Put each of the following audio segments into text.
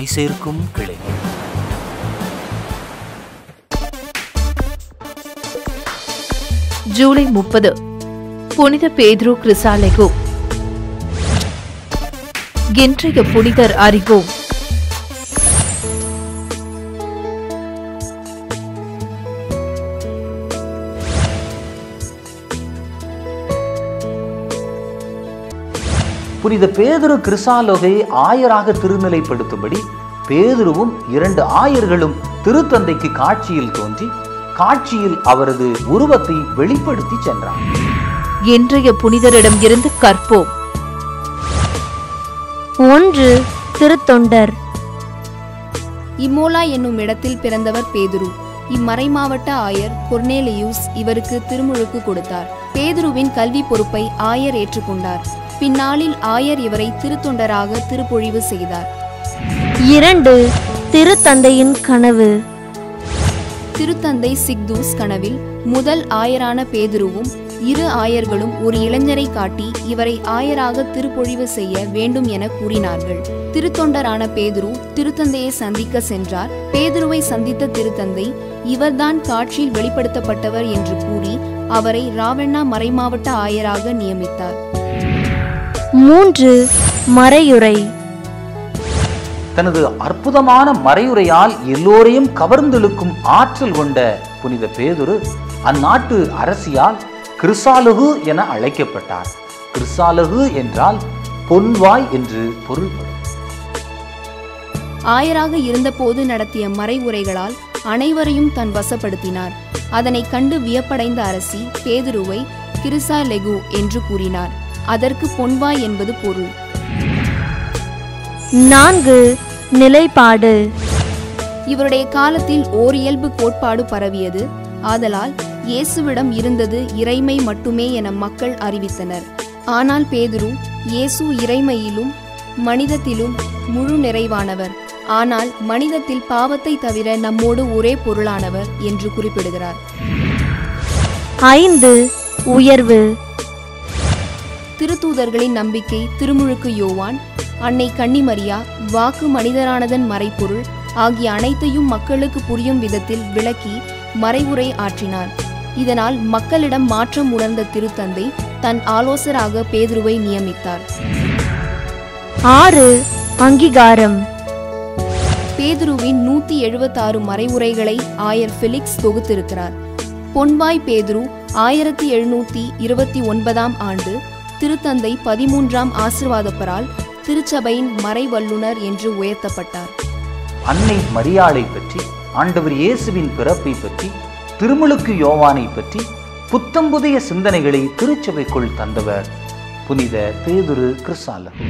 துணை சேர்க்கும் கிளை ஜூலை முப்பது புனித பேதுரு கிறிசாலெகோ இன்றைய புனிதர் அறிவோம் புனித பேதுரு கிறிசாலோகை ஆயராக திருநிலைப்படுத்தும்படி பேதுருவும் இரண்டு ஆயர்களும் திருத்தந்தைக்கு காட்சியில் தோன்றி காட்சியில் அவரது உருவத்தை வெளிப்படுத்தி சென்றார் இன்றைய புனிதரிடம் இருந்து கற்போம் ஒன்று திருத்தொண்டர் இம்மோலா என்னும் இடத்தில் பிறந்தவர் பேதுரு இம்மறைமாவட்ட ஆயர் கொர்னேலியூஸ் இவருக்கு திருமுழுக்கு கொடுத்தார் பேதுருவின் கல்வி பொறுப்பை ஆயர் ஏற்றுக்கொண்டார் பின்னாளில் ஆயர் இவரை திருத்தொண்டராக திருப்பொழிவு செய்தார் இரண்டு திருத்தந்தையின் கனவு திருத்தந்தை சிக்தூஸ் கனவில் முதல் ஆயரான பேதுருவும் இரு ஆயர்களும் ஒரு இளைஞரை காட்டி இவரை ஆயராக திருப்பொழிவு செய்ய வேண்டும் என கூறினார்கள் திருத்தொண்டரான பேதுரு திருத்தந்தையை சந்திக்க சென்றார் பேதுருவை சந்தித்த திருத்தந்தை இவர்தான் காட்சியில் வெளிப்படுத்தப்பட்டவர் என்று கூறி அவரை ராவண்ணா மறைமாவட்ட ஆயராக நியமித்தார் மூன்று மறையுரை தனது அற்புதமான மறையுரையால் எல்லோரையும் கவர்ந்தெழுக்கும் ஆற்றல் கொண்ட புனித பேதுரு அந்நாட்டு அரசியால் கிறிசாலகு என அழைக்கப்பட்டார் கிறிசாலகு என்றால் பொன்வாய் என்று பொருள்படும் ஆயராக இருந்தபோது நடத்திய மறைவுரைகளால் அனைவரையும் தன் வசப்படுத்தினார் அதனைக் கண்டு வியப்படைந்த அரசி பேதுருவை கிரிசா லெகு என்று கூறினார் அதற்கு பொன்வாய் என்பது பொருள் நான்கு நிலைப்பாடு இவருடைய காலத்தில் ஓர் இயல்பு கோட்பாடு பரவியது ஆதலால் இயேசுவிடம் இருந்தது இறைமை மட்டுமே என மக்கள் அறிவித்தனர் ஆனால் பேதுரு இயேசு இறைமையிலும் மனிதத்திலும் முழு நிறைவானவர் ஆனால் மனிதத்தில் பாவத்தை தவிர நம்மோடு ஒரே பொருளானவர் என்று குறிப்பிடுகிறார் ஐந்து உயர்வு திருத்தூதர்களின் நம்பிக்கை திருமுழுக்கு யோவான் அன்னை கன்னிமரியா வாக்கு மனிதரானதன் மறைப்பொருள் ஆகிய அனைத்தையும் மக்களுக்கு புரியும் விதத்தில் விளக்கி மறைவுரை ஆற்றினார் இதனால் மக்களிடம் மாற்றம் உணர்ந்த திருத்தந்தை தன் ஆலோசராக பேதுருவை நியமித்தார் ஆறு அங்கீகாரம் பேதுருவின் நூத்தி எழுபத்தாறு மறைவுரைகளை ஆயர் ஃபெலிக்ஸ் தொகுத்திருக்கிறார் பொன்வாய் பேதுரு ஆயிரத்தி எழுநூத்தி இருபத்தி ஒன்பதாம் ஆண்டு திருத்தந்தை பதிமூன்றாம் ஆசிர்வாதப்பரால் திருச்சபையின் மறைவல்லுனர் என்று உயர்த்தப்பட்டார் அன்னை மரியாளை பற்றி ஆண்டவர் இயேசுவின் பிறப்பை பற்றி திருமுழுக்கு யோவானை பற்றி புத்தம்புதிய சிந்தனைகளை திருச்சபைக்குள் தந்தவர் புனித பேதுரு கிறிஸ்தாலகு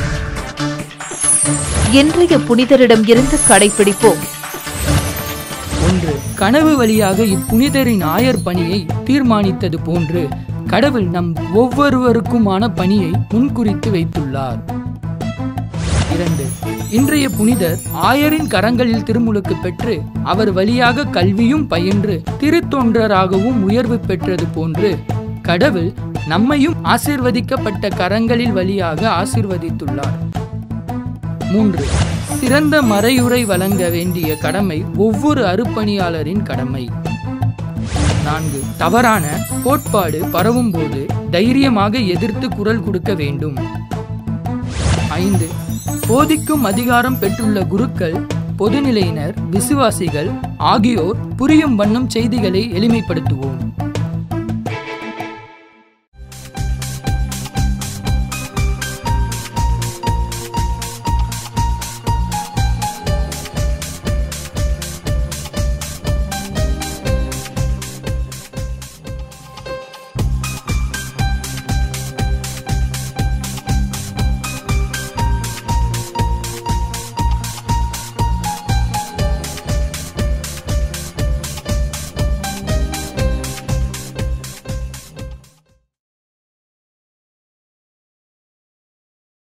இன்றைய புனிதரிடம் இருந்து கடைபிடிப்போம் ஒன்று கனவு வழியாக இப்புனிதரின் ஆயர் பணியை தீர்மானித்தது போன்று கடவுள் நம் ஒவ்வொருவருக்குமான பணியை முன்குறித்து வைத்துள்ளார் இரண்டு இன்றைய புனிதர் ஆயரின் கரங்களில் திருமுழுக்கு பெற்று அவர் வழியாக கல்வியும் பயின்று திருத்தொன்றராகவும் உயர்வு பெற்றது போன்று கடவுள் நம்மையும் ஆசிர்வதிக்கப்பட்ட கரங்களில் வழியாக ஆசிர்வதித்துள்ளார் மூன்று சிறந்த மறையுரை வழங்க வேண்டிய கடமை ஒவ்வொரு அருப்பணியாளரின் கடமை நான்கு தவறான கோட்பாடு பரவும் போது தைரியமாக எதிர்த்து குரல் கொடுக்க வேண்டும் ஐந்து போதிக்கும் அதிகாரம் பெற்றுள்ள குருக்கள் பொதுநிலையினர் விசுவாசிகள் ஆகியோர் புரியும் வண்ணம் செய்திகளை எளிமைப்படுத்துவோம்